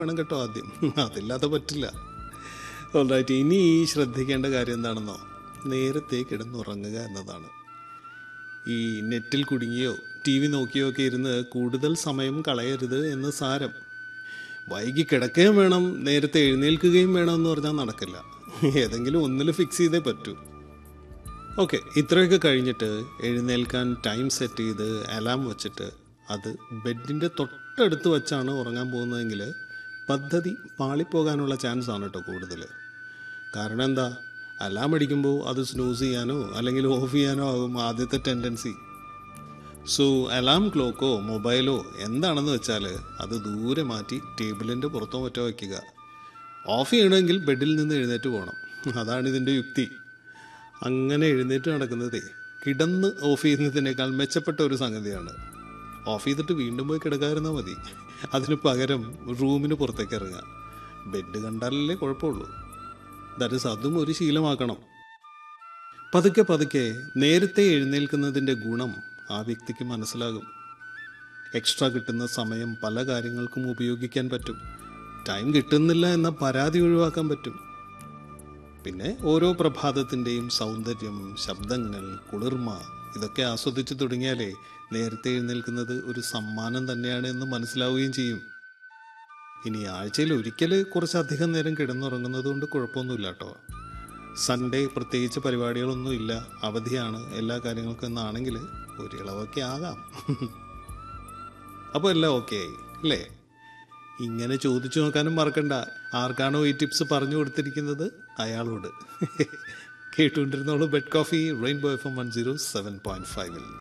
വേണം കേട്ടോ ആദ്യം അതില്ലാതെ പറ്റില്ല ഓൾറൈറ്റ് ഇനി ശ്രദ്ധിക്കേണ്ട കാര്യം എന്താണെന്നോ നേരത്തെ കിടന്നുറങ്ങുക എന്നതാണ് ഈ നെറ്റിൽ കുടുങ്ങിയോ ടി വി നോക്കിയോ ഒക്കെ ഇരുന്ന് കൂടുതൽ സമയം കളയരുത് എന്ന് സാരം വൈകി കിടക്കുകയും വേണം നേരത്തെ എഴുന്നേൽക്കുകയും വേണം എന്ന് പറഞ്ഞാൽ നടക്കില്ല ഏതെങ്കിലും ഒന്നിൽ ഫിക്സ് ചെയ്തേ പറ്റൂ ഓക്കെ ഇത്രയൊക്കെ കഴിഞ്ഞിട്ട് എഴുന്നേൽക്കാൻ ടൈം സെറ്റ് ചെയ്ത് അലാം വെച്ചിട്ട് അത് ബെഡിൻ്റെ തൊട്ടടുത്ത് വെച്ചാണ് ഉറങ്ങാൻ പോകുന്നതെങ്കിൽ പദ്ധതി പാളിപ്പോകാനുള്ള ചാൻസ് ആണ് കേട്ടോ കൂടുതൽ കാരണം എന്താ അലാം അടിക്കുമ്പോൾ അത് സ്നൂസ് ചെയ്യാനോ അല്ലെങ്കിൽ ഓഫ് ചെയ്യാനോ ആകും ആദ്യത്തെ ടെൻഡൻസി സോ അലാം ക്ലോക്കോ മൊബൈലോ എന്താണെന്ന് വെച്ചാൽ അത് ദൂരെ മാറ്റി ടേബിളിൻ്റെ പുറത്തോ മറ്റോ വയ്ക്കുക ഓഫ് ചെയ്യണമെങ്കിൽ ബെഡിൽ നിന്ന് എഴുന്നേറ്റ് പോകണം അതാണ് ഇതിൻ്റെ യുക്തി അങ്ങനെ എഴുന്നേറ്റ് നടക്കുന്നതേ കിടന്ന് ഓഫ് ചെയ്യുന്നതിനേക്കാൾ മെച്ചപ്പെട്ട ഒരു സംഗതിയാണ് ഓഫ് ചെയ്തിട്ട് വീണ്ടും പോയി കിടക്കാതിരുന്നാൽ മതി അതിന് പകരം റൂമിന് പുറത്തേക്ക് ഇറങ്ങുക ബെഡ് കണ്ടാലല്ലേ കുഴപ്പമുള്ളൂ ദാറ്റ് ഇസ് അതും ഒരു ശീലമാക്കണം പതുക്കെ പതുക്കെ നേരത്തെ എഴുന്നേൽക്കുന്നതിൻ്റെ ഗുണം ആ വ്യക്തിക്ക് മനസ്സിലാകും എക്സ്ട്രാ കിട്ടുന്ന സമയം പല കാര്യങ്ങൾക്കും ഉപയോഗിക്കാൻ പറ്റും ടൈം കിട്ടുന്നില്ല എന്ന പരാതി ഒഴിവാക്കാൻ പറ്റും പിന്നെ ഓരോ പ്രഭാതത്തിൻ്റെയും സൗന്ദര്യം ശബ്ദങ്ങൾ കുളിർമ ഇതൊക്കെ ആസ്വദിച്ചു തുടങ്ങിയാലേ നേരത്തെ എഴുന്നേൽക്കുന്നത് ഒരു സമ്മാനം തന്നെയാണ് എന്ന് മനസ്സിലാവുകയും ചെയ്യും ഇനി ആഴ്ചയിൽ ഒരിക്കൽ കുറച്ചധികം നേരം കിടന്നുറങ്ങുന്നത് കൊണ്ട് കുഴപ്പമൊന്നുമില്ല കേട്ടോ സൺഡേ പ്രത്യേകിച്ച് പരിപാടികളൊന്നും ഇല്ല അവധിയാണ് എല്ലാ കാര്യങ്ങൾക്കും എന്നാണെങ്കിൽ ഒരു ഇളവൊക്കെ ആകാം അപ്പോൾ എല്ലാം ഓക്കെ ആയി അല്ലേ ഇങ്ങനെ ചോദിച്ചു നോക്കാനും മറക്കണ്ട ആർക്കാണോ ഈ ടിപ്സ് പറഞ്ഞു കൊടുത്തിരിക്കുന്നത് അയാളോട് കേട്ടുകൊണ്ടിരുന്നോളൂ bed coffee rainbow F M one zero seven point ഫൈവിൽ